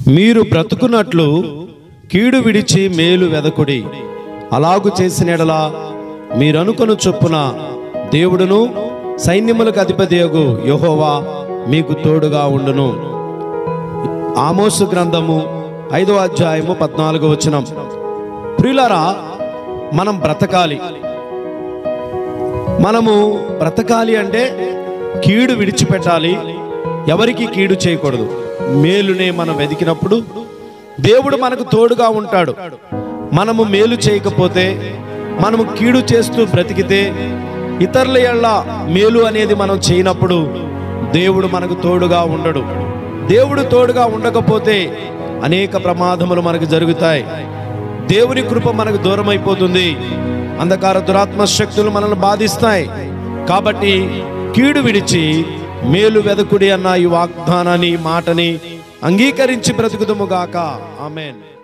మీరు బ్రతుకున్నట్లు కీడు విడిచి మేలు వెదకుడి అలాగు చేసిన ఎడలా మీరనుకొను చొప్పున దేవుడును సైన్యములకు అధిపతియగు యెహోవా మీకు తోడుగా ఉండును ఆమోసు గ్రంథము ఐదో అధ్యాయము పద్నాలుగో వచనం ప్రియులారా మనం బ్రతకాలి మనము బ్రతకాలి అంటే కీడు విడిచిపెట్టాలి ఎవరికి కీడు చేయకూడదు మేలునే మనం వెతికినప్పుడు దేవుడు మనకు తోడుగా ఉంటాడు మనము మేలు చేయకపోతే మనము కీడు చేస్తూ బ్రతికితే ఇతరుల ఎళ్ళ మేలు అనేది మనం చేయనప్పుడు దేవుడు మనకు తోడుగా ఉండడు దేవుడు తోడుగా ఉండకపోతే అనేక ప్రమాదములు మనకు జరుగుతాయి దేవుని కృప మనకు దూరం అయిపోతుంది అంధకార దురాత్మ శక్తులు మనల్ని బాధిస్తాయి కాబట్టి కీడు విడిచి మేలు వెదకుడి అన్న ఈ వాగ్దానాన్ని ఈ మాటని అంగీకరించి బ్రతుకుదుముగాక ఆమెన్